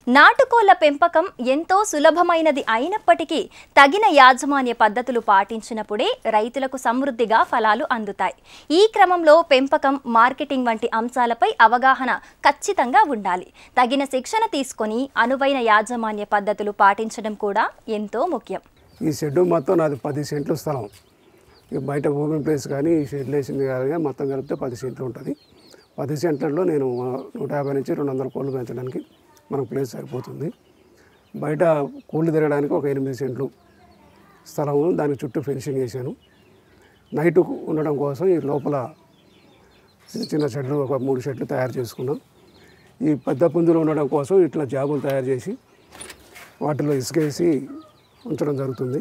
నాటుకోళ్ల పెంపకం ఎంతో సులభమైనది అయినప్పటికీ తగిన యాజమాన్య పద్ధతులు పాటించినప్పుడే రైతులకు సమృద్ధిగా ఫలాలు అందుతాయి ఈ క్రమంలో పెంపకం మార్కెటింగ్ వంటి అంశాలపై అవగాహన ఖచ్చితంగా ఉండాలి తగిన శిక్షణ తీసుకొని అనువైన యాజమాన్య పద్ధతులు పాటించడం కూడా ఎంతో ముఖ్యం ఈ షెడ్ మొత్తం నాది పది సెంట్లు స్థలం ఇక బయట ఓపెన్ ప్లేస్ కానీ ఈ షెడ్ వేసింది కానీ మొత్తం కలిపితే పది సెంట్లు ఉంటుంది పది సెంట్లలో నేను నూట యాభై నుంచి రెండు వందల కోళ్ళు పెంచడానికి మనకు ప్లేస్ సరిపోతుంది బయట కోళ్ళు తిరగడానికి ఒక ఎనిమిది సెంట్లు స్థలము దానికి చుట్టూ ఫెన్సింగ్ వేసాను నైట్ ఉండడం కోసం ఈ లోపల చిన్న చిన్న షెడ్లు ఒక మూడు షెడ్లు తయారు చేసుకున్నాం ఈ పెద్ద పుంజులు ఉండడం కోసం ఇట్లా జాబులు తయారు చేసి వాటిలో ఇసుకేసి ఉంచడం జరుగుతుంది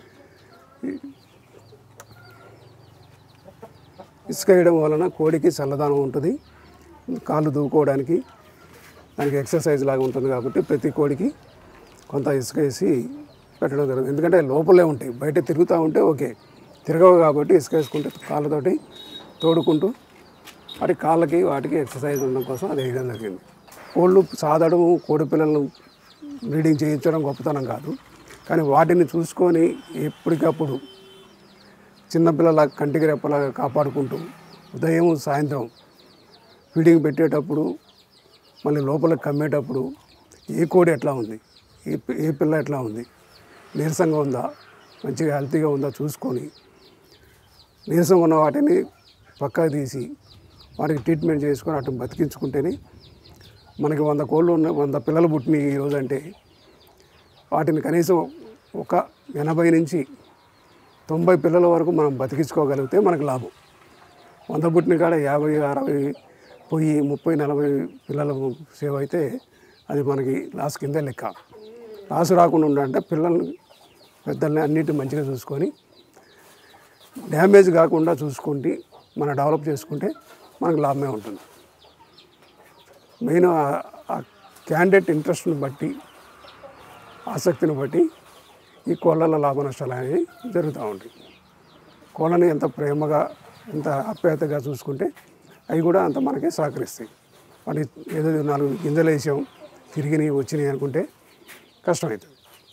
ఇసుక వేయడం వలన కోడికి చల్లదనం ఉంటుంది కాళ్ళు దూకోవడానికి దానికి ఎక్సర్సైజ్ లాగా ఉంటుంది కాబట్టి ప్రతి కోడికి కొంత ఇసుక వేసి పెట్టడం జరుగుతుంది ఎందుకంటే లోపలే ఉంటాయి బయట తిరుగుతూ ఉంటే ఓకే తిరగవు కాబట్టి ఇసుక వేసుకుంటే కాళ్ళతోటి తోడుకుంటూ వాటి కాళ్ళకి వాటికి ఎక్సర్సైజ్ ఉండడం కోసం అది వేయడం జరిగింది కోళ్ళు సాదడం కోడి పిల్లలను బ్రీడింగ్ చేయించడం గొప్పతనం కాదు కానీ వాటిని చూసుకొని ఎప్పటికప్పుడు చిన్నపిల్లల కంటికి రెప్పలాగా కాపాడుకుంటూ ఉదయం సాయంత్రం ఫీడింగ్ పెట్టేటప్పుడు మళ్ళీ లోపలికి కమ్మేటప్పుడు ఏ కోడి ఎట్లా ఉంది ఏ పి- ఏ పిల్ల ఎట్లా ఉంది నీరసంగా ఉందా మంచిగా హెల్తీగా ఉందా చూసుకొని నీరసంగా ఉన్న వాటిని పక్కకు తీసి వాటికి ట్రీట్మెంట్ చేసుకొని వాటిని బతికించుకుంటేనే మనకి వంద కోళ్ళు ఉన్న వంద పిల్లలు పుట్టినాయి ఈరోజు అంటే వాటిని కనీసం ఒక ఎనభై నుంచి తొంభై పిల్లల వరకు మనం బతికించుకోగలిగితే మనకు లాభం వంద పుట్టిన కాడ యాభై అరవై పోయి ముప్పై నలభై పిల్లల సేవ్ అయితే అది మనకి లాస్ కిందే లెక్క లాస్ రాకుండా ఉండాలంటే పిల్లల్ని పెద్దల్ని అన్నిటి మంచిగా చూసుకొని డ్యామేజ్ కాకుండా చూసుకుంటే మనం డెవలప్ చేసుకుంటే మనకు లాభమే ఉంటుంది మెయిన్ ఆ క్యాండిడేట్ ఇంట్రెస్ట్ని బట్టి ఆసక్తిని బట్టి ఈ కోళ్ళ లాభ నష్టాలు అనేవి జరుగుతూ ఉంటాయి కోళ్ళని ఎంత ప్రేమగా ఎంత ఆప్యాయతగా చూసుకుంటే అవి కూడా అంత మనకి సహకరిస్తాయి వాటి ఏదో నాలుగు గింజలు వేసాం తిరిగినాయి వచ్చినాయి అనుకుంటే కష్టమవుతుంది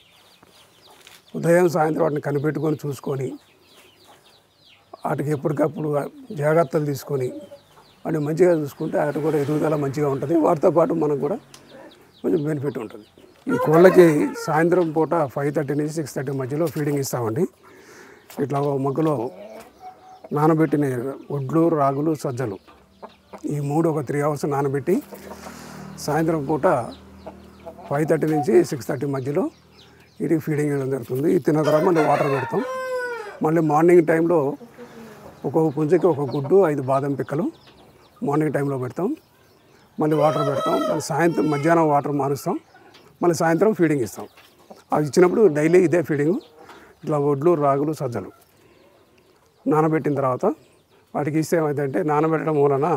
ఉదయం సాయంత్రం వాటిని కనిపెట్టుకొని చూసుకొని వాటికి ఎప్పటికప్పుడు జాగ్రత్తలు తీసుకొని వాటిని మంచిగా చూసుకుంటే వాటి కూడా ఎదుగుదల మంచిగా ఉంటుంది వాటితో పాటు మనకు కూడా కొంచెం బెనిఫిట్ ఉంటుంది ఈ కోళ్ళకి సాయంత్రం పూట ఫైవ్ థర్టీ నుంచి సిక్స్ థర్టీ మధ్యలో ఫీడింగ్ ఇస్తామండి ఇట్లా ఓ మగ్గులో నానబెట్టిన ఒడ్లు రాగులు సజ్జలు ఈ మూడు ఒక త్రీ అవర్స్ నానబెట్టి సాయంత్రం పూట ఫైవ్ థర్టీ నుంచి సిక్స్ థర్టీ మధ్యలో వీటికి ఫీడింగ్ ఇవ్వడం జరుగుతుంది ఇది తిన్న తర్వాత మళ్ళీ వాటర్ పెడతాం మళ్ళీ మార్నింగ్ టైంలో ఒక్కొక్క పుంజకి ఒక గుడ్డు ఐదు బాదం పిక్కలు మార్నింగ్ టైంలో పెడతాం మళ్ళీ వాటర్ పెడతాం మళ్ళీ సాయంత్రం మధ్యాహ్నం వాటర్ మారుస్తాం మళ్ళీ సాయంత్రం ఫీడింగ్ ఇస్తాం అవి ఇచ్చినప్పుడు డైలీ ఇదే ఫీడింగ్ ఇట్లా వడ్లు రాగులు సజ్జలు నానబెట్టిన తర్వాత వాటికి ఇస్తే ఏమైందంటే నానబెట్టడం వలన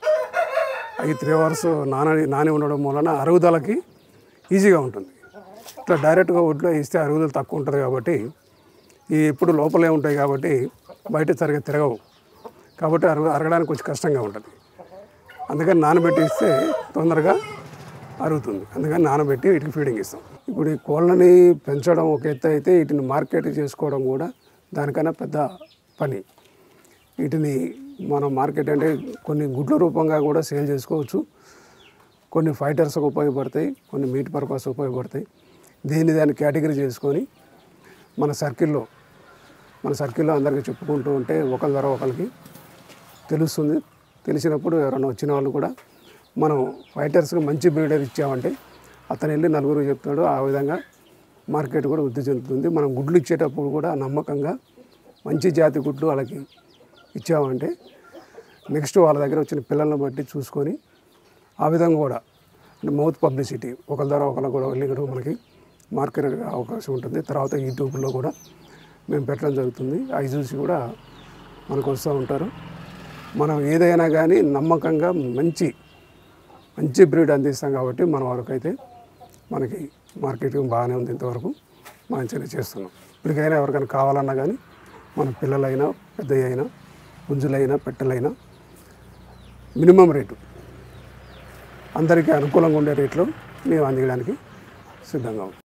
అవి త్రీ అవర్స్ నానని నాని ఉండడం వలన అరుగుదలకి ఈజీగా ఉంటుంది ఇట్లా డైరెక్ట్గా ఒడ్లో ఇస్తే అరుగుదల తక్కువ ఉంటుంది కాబట్టి ఈ ఎప్పుడు లోపలే ఉంటాయి కాబట్టి బయట సరిగా తిరగవు కాబట్టి అరగ అరగడానికి కొంచెం కష్టంగా ఉంటుంది అందుకని నానబెట్టి ఇస్తే తొందరగా అరుగుతుంది అందుకని నానబెట్టి వీటికి ఫీడింగ్ ఇస్తాం ఇప్పుడు ఈ కోళ్ళని పెంచడం ఒక ఎత్తు అయితే వీటిని మార్కెట్ చేసుకోవడం కూడా దానికన్నా పెద్ద పని వీటిని మనం మార్కెట్ అంటే కొన్ని గుడ్ల రూపంగా కూడా సేల్ చేసుకోవచ్చు కొన్ని ఫైటర్స్కి ఉపయోగపడతాయి కొన్ని మీట్ పర్పస్ ఉపయోగపడతాయి దీన్ని దాన్ని కేటగిరీ చేసుకొని మన సర్కిల్లో మన సర్కిల్లో అందరికీ చెప్పుకుంటూ ఉంటే ఒకరి ద్వారా ఒకరికి తెలుస్తుంది తెలిసినప్పుడు ఎవరైనా వచ్చిన వాళ్ళు కూడా మనం ఫైటర్స్కి మంచి బ్రీడర్ ఇచ్చామంటే అతను వెళ్ళి నలుగురు చెప్తాడు ఆ విధంగా మార్కెట్ కూడా వృద్ధి చెందుతుంది మనం గుడ్లు ఇచ్చేటప్పుడు కూడా నమ్మకంగా మంచి జాతి గుడ్లు వాళ్ళకి ఇచ్చామంటే నెక్స్ట్ వాళ్ళ దగ్గర వచ్చిన పిల్లల్ని బట్టి చూసుకొని ఆ విధంగా కూడా అంటే మౌత్ పబ్లిసిటీ ఒకరి ద్వారా ఒకరు కూడా వెళ్ళి కూడా మనకి మార్కెట్ అవకాశం ఉంటుంది తర్వాత యూట్యూబ్లో కూడా మేము పెట్టడం జరుగుతుంది అవి చూసి కూడా మనకు వస్తూ ఉంటారు మనం ఏదైనా కానీ నమ్మకంగా మంచి మంచి బ్రీడ్ అందిస్తాం కాబట్టి మన వరకు అయితే మనకి మార్కెటింగ్ బాగానే ఉంది ఇంతవరకు మంచిగా చేస్తున్నాం ఇప్పటికైనా ఎవరికైనా కావాలన్నా కానీ మన పిల్లలైనా పెద్దయ్య అయినా పుంజులైనా పెట్టలైనా మినిమం రేటు అందరికీ అనుకూలంగా ఉండే రేట్లో మేము అందించడానికి సిద్ధంగా ఉన్నాం